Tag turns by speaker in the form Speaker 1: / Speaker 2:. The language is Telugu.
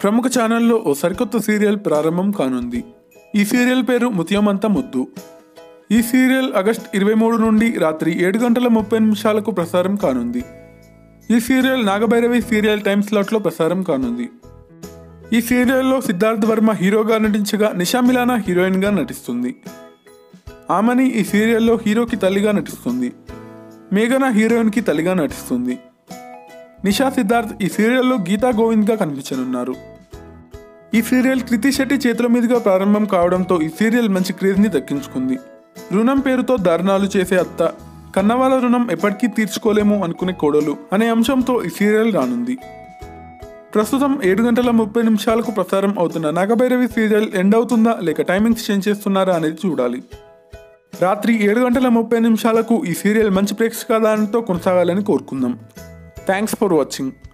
Speaker 1: ప్రముఖ ఛానల్లో ఓ సరికొత్త సీరియల్ ప్రారంభం కానుంది ఈ సీరియల్ పేరు ముత్యమంత ముద్దు ఈ సీరియల్ ఆగస్ట్ ఇరవై మూడు నుండి రాత్రి ఏడు గంటల ముప్పై నిమిషాలకు ప్రసారం కానుంది ఈ సీరియల్ నాగభైరవి సీరియల్ టైం స్లాట్లో ప్రసారం కానుంది ఈ సీరియల్లో సిద్ధార్థ్ వర్మ హీరోగా నటించగా నిషా మిలానా హీరోయిన్గా నటిస్తుంది ఆమెని ఈ సీరియల్లో హీరోకి తల్లిగా నటిస్తుంది మేఘన హీరోయిన్కి తల్లిగా నటిస్తుంది నిషా సిద్ధార్థ్ ఈ సీరియల్లో గీతా గోవింద్గా కనిపించనున్నారు ఈ సీరియల్ కృతి శెట్టి చేతుల మీదుగా ప్రారంభం కావడంతో ఈ సీరియల్ మంచి క్రేజ్ని దక్కించుకుంది రుణం పేరుతో దారుణాలు చేసే అత్త కన్నవాళ్ళ రుణం ఎప్పటికీ తీర్చుకోలేము అనుకునే కోడలు అనే అంశంతో ఈ సీరియల్ రానుంది ప్రస్తుతం ఏడు గంటల ముప్పై నిమిషాలకు ప్రసారం అవుతున్న నాగభైరవి సీరియల్ ఎండ్ అవుతుందా లేక టైమింగ్స్ చేంజ్ చేస్తున్నారా అనేది చూడాలి రాత్రి ఏడు గంటల ముప్పై నిమిషాలకు ఈ సీరియల్ మంచి ప్రేక్షకాదానంతో కొనసాగాలని కోరుకుందాం థ్యాంక్స్ ఫర్ వాచింగ్